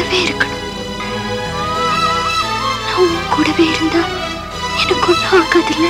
கூடவே இருக்கணும் நான் உன் கூடவே இருந்தா எனக்கு ஒன்றும் ஆகாதில்ல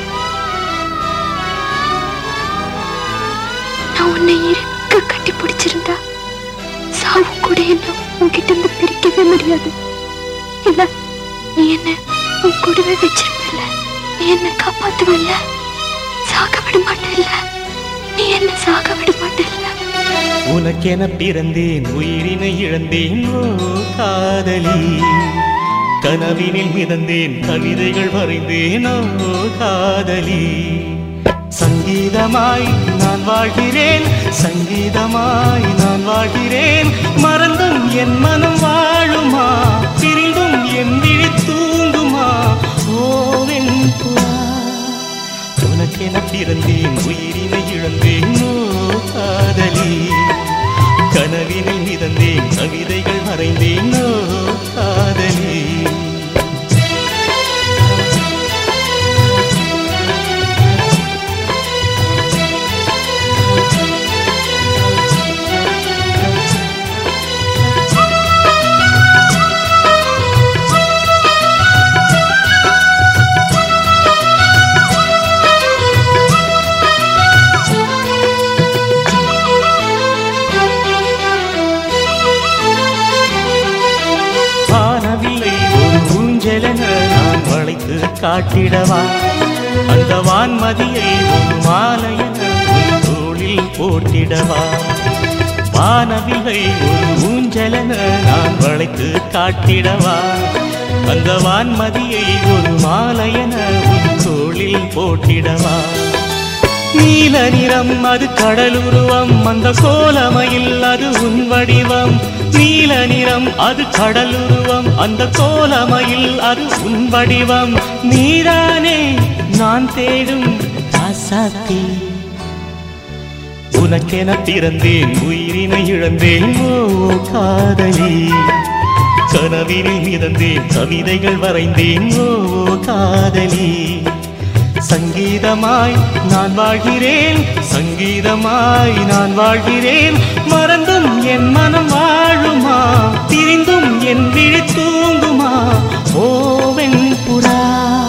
நான் உன்னை இருக்க கட்டி பிடிச்சிருந்தா சாவு கூட என்ன உன்கிட்ட இருந்து பிரிக்கவே முடியாது இல்ல நீ என்ன உன் கூடவே வச்சிருப்பல நீ என்ன காப்பாத்துவல்ல சாக விட மாட்டேல்ல நீ என்ன சாக விட மாட்டேல்ல உனக்கென பிறந்தேன் உயிரினை இழந்தேன் ஓ காதலி கனவினில் மிதந்தேன் கவிதைகள் வரைந்தேன் ஓ காதலி சங்கீதமாய் நான் வாழ்கிறேன் சங்கீதமாய் நான் வாழ்கிறேன் மறந்தும் என் மனம் வாழுமா பிரிந்தும் என் விழி தூங்குமா ஓவென் புறா உனக்கென பிறந்தேன் உயிரினை இழந்தேன் ஓ காதலி கனவினில் மிதந்தேன் கவிதைகள் வரைந்தேன் ஓ காதலி வானவில்லை ஒரு ஊஞ்சலென நான் வளைத்து காட்டிடவா அந்த வான்மதியை ஒரு மாலையென உன் தோளில் போட்டிடவா வானவில்லை ஒரு ஊஞ்சலென நான் வளைத்து காட்டிடவா அந்த வான்மதியை ஒரு மாலையென உன் தோளில் போட்டிடவா நீல நிறம் அது கடலுருவம் அந்த கோலமையில் அது உன் வடிவம் நீல நிறம் அது கடலுருவம் அந்த கோலமையில் அது உன் வடிவம் நீதானே நான் தேடும் அசாத்தி உனக்கென பிறந்தேன் உயிரினை இழந்தேன் ஓ காதலி கனவினில் மிதந்தேன் கவிதைகள் வரைந்தேன் ஓ காதலி சங்கீதமாய் நான் வாழ்கிறேன் சங்கீதமாய் நான் வாழ்கிறேன் மறந்தும் என் மனம் வாழுமா திரிந்தும் என் விழி தூங்குமா ஓவென் புறா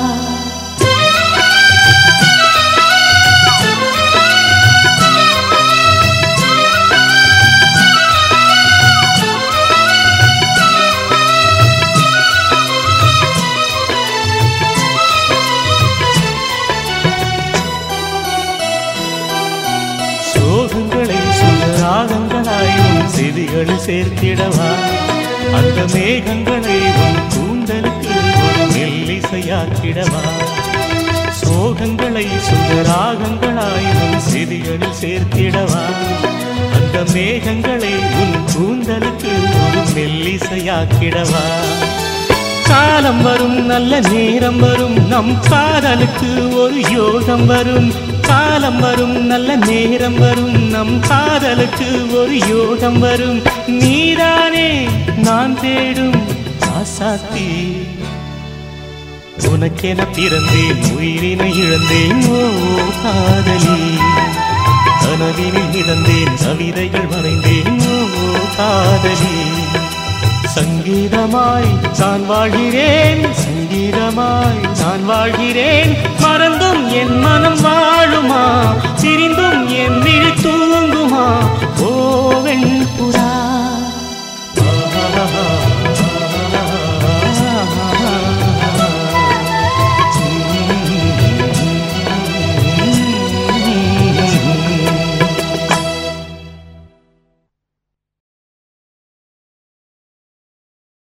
சோகங்களை சுகராகங்களாய் உன் செவிகளில் சேர்த்திடவா அந்த மேகங்களை உன் கூந்தலுக்கு ஒரு மெல்லிசையாக்கிடவா சோகங்களை சுகராகங்களாய் உன் செவிகளில் சேர்த்திடவா அந்த மேகங்களை உன் கூந்தலுக்கு ஒரு மெல்லிசையாக்கிடவா காலம் வரும் நல்ல நேரம் வரும் நம் காதலுக்கு ஒரு யோகம் வரும் காலம் வரும் நல்ல நேரம் வரும் நம் காதலுக்கு ஒரு யோகம் வரும் நீதானே நான் தேடும் ஆசாத்தி உனக்கென பிறந்தேன் உயிரினை இழந்தேன் ஓ காதலி கனவினில் மிதந்தேன் கவிதைகள் வரைந்தேன் ஓ காதலி சங்கீதமாய் நான் வாழ்கிறேன் சங்கீதமாய் நான் வாழ்கிறேன் மறந்து